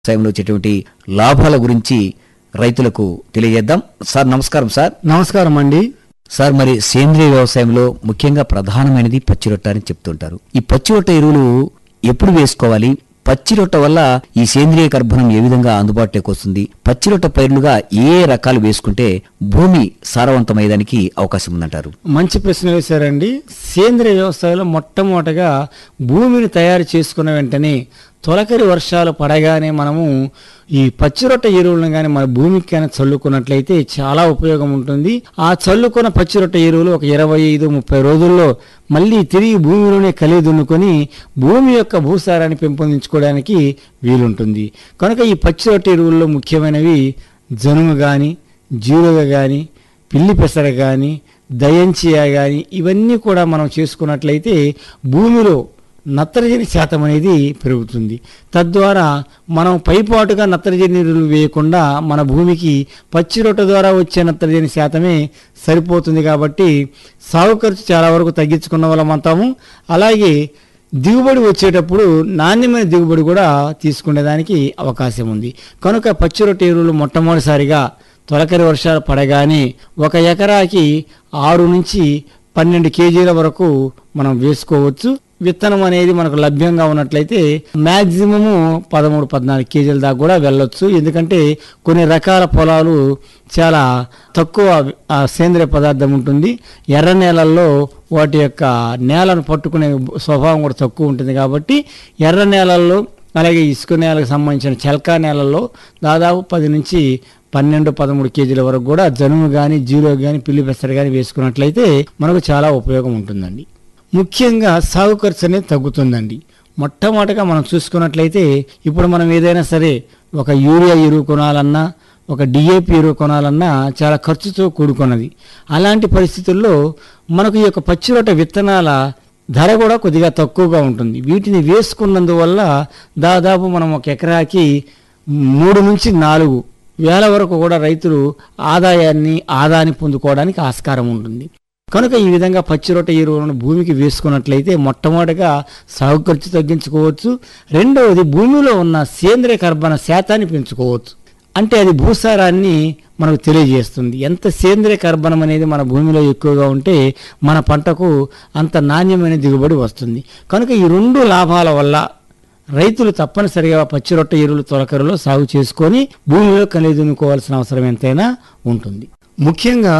వ్యవసాయంలో వచ్చేటువంటి లాభాల గురించి రైతులకు తెలియజేద్దాం సార్ నమస్కారం సార్ నమస్కారం అండి సార్ మరి సేంద్రియ వ్యవసాయంలో ముఖ్యంగా ప్రధానమైనది పచ్చిరొట్ట అని చెప్తుంటారు ఈ పచ్చిరొట్ట ఎరువులు ఎప్పుడు వేసుకోవాలి పచ్చిరొట్ట వల్ల ఈ సేంద్రియ కర్బనం ఏ విధంగా అందుబాటులోకి వస్తుంది పచ్చిరొట్ట పైర్లుగా ఏ రకాలు వేసుకుంటే భూమి సారవంతమయ్యేదానికి అవకాశం ఉందంటారు మంచి ప్రశ్న వేశారండి సేంద్రియ వ్యవసాయంలో మొట్టమొదటగా భూమిని తయారు చేసుకున్న వెంటనే తొలకరి వర్షాలు పడగానే మనము ఈ పచ్చిరొట్ట ఎరువులను కానీ మన భూమికి కానీ చల్లుకున్నట్లయితే చాలా ఉపయోగం ఉంటుంది ఆ చల్లుకున్న పచ్చిరొట్ట ఎరువులు ఒక ఇరవై ఐదు ముప్పై రోజుల్లో మళ్ళీ తిరిగి భూమిలోనే కలిగి దున్నుకొని భూమి యొక్క భూసారాన్ని పెంపొందించుకోవడానికి వీలుంటుంది కనుక ఈ పచ్చిరొట్ట ఎరువుల్లో ముఖ్యమైనవి జనుము కానీ జీరుగ కానీ పిల్లి పెసర కానీ దయంచియా కానీ ఇవన్నీ కూడా మనం చేసుకున్నట్లయితే భూమిలో నత్రజని శాతం అనేది పెరుగుతుంది తద్వారా మనం పైపాటుగా నత్రజని ఎరువులు వేయకుండా మన భూమికి పచ్చి రొట్టె ద్వారా వచ్చే నత్రజని శాతమే సరిపోతుంది కాబట్టి సాగు ఖర్చు చాలా వరకు తగ్గించుకున్న వాళ్ళం అంతాము అలాగే దిగుబడి వచ్చేటప్పుడు నాణ్యమైన దిగుబడి కూడా తీసుకునేదానికి అవకాశం ఉంది కనుక పచ్చి రొట్టె ఎరువులు మొట్టమొదటిసారిగా తొలకరి వర్షాలు పడగానే ఒక ఎకరాకి ఆరు నుంచి పన్నెండు కేజీల వరకు మనం వేసుకోవచ్చు విత్తనం అనేది మనకు లభ్యంగా ఉన్నట్లయితే మ్యాక్సిమము పదమూడు పద్నాలుగు కేజీల దాకా కూడా వెళ్ళొచ్చు ఎందుకంటే కొన్ని రకాల పొలాలు చాలా తక్కువ ఆ సేంద్రియ పదార్థం ఉంటుంది ఎర్ర నేలల్లో వాటి యొక్క నేలను పట్టుకునే స్వభావం కూడా తక్కువ ఉంటుంది కాబట్టి ఎర్ర నేలల్లో అలాగే ఇసుక నేలకు సంబంధించిన చెల్కా నేలల్లో దాదాపు పది నుంచి పన్నెండు పదమూడు కేజీల వరకు కూడా జనుము కానీ జీరో కానీ పిల్లి పెసర కానీ వేసుకున్నట్లయితే మనకు చాలా ఉపయోగం ఉంటుందండి ముఖ్యంగా సాగు ఖర్చు అనేది తగ్గుతుందండి మొట్టమొదటగా మనం చూసుకున్నట్లయితే ఇప్పుడు మనం ఏదైనా సరే ఒక యూరియా ఎరువు కొనాలన్నా ఒక డిఏపి ఎరువు కొనాలన్నా చాలా ఖర్చుతో కూడుకున్నది అలాంటి పరిస్థితుల్లో మనకు ఈ యొక్క పచ్చిరొట్ట విత్తనాల ధర కూడా కొద్దిగా తక్కువగా ఉంటుంది వీటిని వేసుకున్నందువల్ల దాదాపు మనం ఒక ఎకరాకి మూడు నుంచి నాలుగు వేల వరకు కూడా రైతులు ఆదాయాన్ని ఆదాయాన్ని పొందుకోవడానికి ఆస్కారం ఉంటుంది కనుక ఈ విధంగా పచ్చిరొట్ట ఎరువులను భూమికి వేసుకున్నట్లయితే మొట్టమొదటిగా సాగు ఖర్చు తగ్గించుకోవచ్చు రెండవది భూమిలో ఉన్న సేంద్రియ కర్బన శాతాన్ని పెంచుకోవచ్చు అంటే అది భూసారాన్ని మనకు తెలియజేస్తుంది ఎంత సేంద్రియ కర్బనం అనేది మన భూమిలో ఎక్కువగా ఉంటే మన పంటకు అంత నాణ్యమైన దిగుబడి వస్తుంది కనుక ఈ రెండు లాభాల వల్ల రైతులు తప్పనిసరిగా పచ్చిరొట్ట ఎరువులు తొలకరలో సాగు చేసుకొని భూమిలో కలిదునుకోవాల్సిన అవసరం ఎంతైనా ఉంటుంది ముఖ్యంగా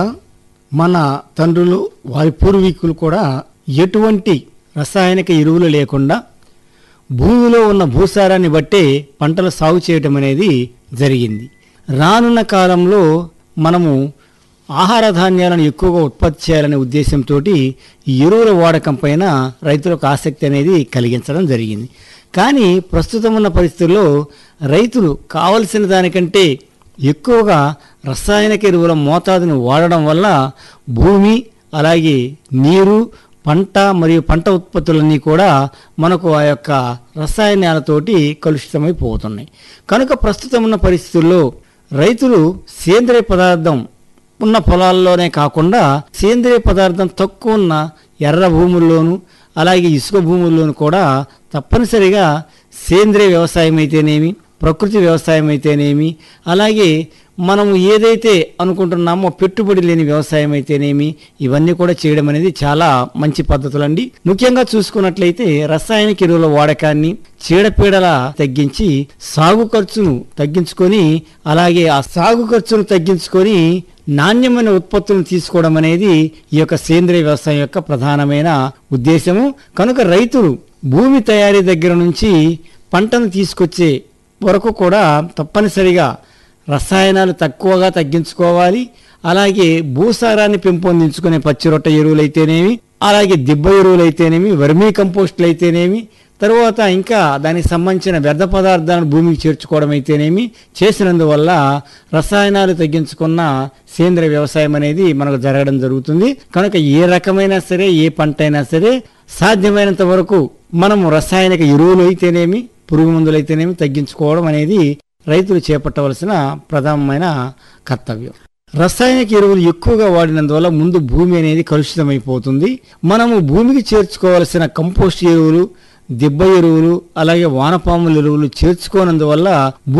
మన తండ్రులు వారి పూర్వీకులు కూడా ఎటువంటి రసాయనిక ఎరువులు లేకుండా భూమిలో ఉన్న భూసారాన్ని బట్టే పంటలు సాగు చేయటం అనేది జరిగింది రానున్న కాలంలో మనము ఆహార ధాన్యాలను ఎక్కువగా ఉత్పత్తి చేయాలనే ఉద్దేశంతో ఈ ఎరువుల వాడకం పైన రైతులకు ఆసక్తి అనేది కలిగించడం జరిగింది కానీ ప్రస్తుతం ఉన్న పరిస్థితుల్లో రైతులు కావలసిన దానికంటే ఎక్కువగా రసాయనిక ఎరువుల మోతాదును వాడడం వల్ల భూమి అలాగే నీరు పంట మరియు పంట ఉత్పత్తులన్నీ కూడా మనకు ఆ యొక్క రసాయనాలతోటి కలుషితమైపోతున్నాయి కనుక ప్రస్తుతం ఉన్న పరిస్థితుల్లో రైతులు సేంద్రియ పదార్థం ఉన్న పొలాల్లోనే కాకుండా సేంద్రియ పదార్థం తక్కువ ఉన్న ఎర్ర భూముల్లోనూ అలాగే ఇసుక భూముల్లోనూ కూడా తప్పనిసరిగా సేంద్రియ వ్యవసాయం అయితేనేమి ప్రకృతి వ్యవసాయం అయితేనేమి అలాగే మనం ఏదైతే అనుకుంటున్నామో పెట్టుబడి లేని వ్యవసాయం అయితేనేమి ఇవన్నీ కూడా చేయడం అనేది చాలా మంచి పద్ధతులండి ముఖ్యంగా చూసుకున్నట్లయితే రసాయనిక ఎరువుల వాడకాన్ని చీడపీడల తగ్గించి సాగు ఖర్చును తగ్గించుకొని అలాగే ఆ సాగు ఖర్చును తగ్గించుకొని నాణ్యమైన ఉత్పత్తులను తీసుకోవడం అనేది ఈ యొక్క సేంద్రియ వ్యవసాయం యొక్క ప్రధానమైన ఉద్దేశము కనుక రైతులు భూమి తయారీ దగ్గర నుంచి పంటను తీసుకొచ్చే వరకు కూడా తప్పనిసరిగా రసాయనాలు తక్కువగా తగ్గించుకోవాలి అలాగే భూసారాన్ని పెంపొందించుకునే పచ్చిరొట్ట ఎరువులు అయితేనేమి అలాగే దిబ్బ ఎరువులు అయితేనేమి వర్మీ కంపోస్టులు అయితేనేమి తరువాత ఇంకా దానికి సంబంధించిన వ్యర్థ పదార్థాలను భూమికి చేర్చుకోవడం అయితేనేమి చేసినందువల్ల రసాయనాలు తగ్గించుకున్న సేంద్రియ వ్యవసాయం అనేది మనకు జరగడం జరుగుతుంది కనుక ఏ రకమైనా సరే ఏ పంట అయినా సరే సాధ్యమైనంత వరకు మనము రసాయనిక ఎరువులు అయితేనేమి పురుగు మందులు అయితేనేమి తగ్గించుకోవడం అనేది రైతులు చేపట్టవలసిన ప్రధానమైన కర్తవ్యం రసాయనిక ఎరువులు ఎక్కువగా వాడినందువల్ల ముందు భూమి అనేది కలుషితమైపోతుంది మనము భూమికి చేర్చుకోవాల్సిన కంపోస్ట్ ఎరువులు దిబ్బ ఎరువులు అలాగే వానపాముల ఎరువులు చేర్చుకోనందువల్ల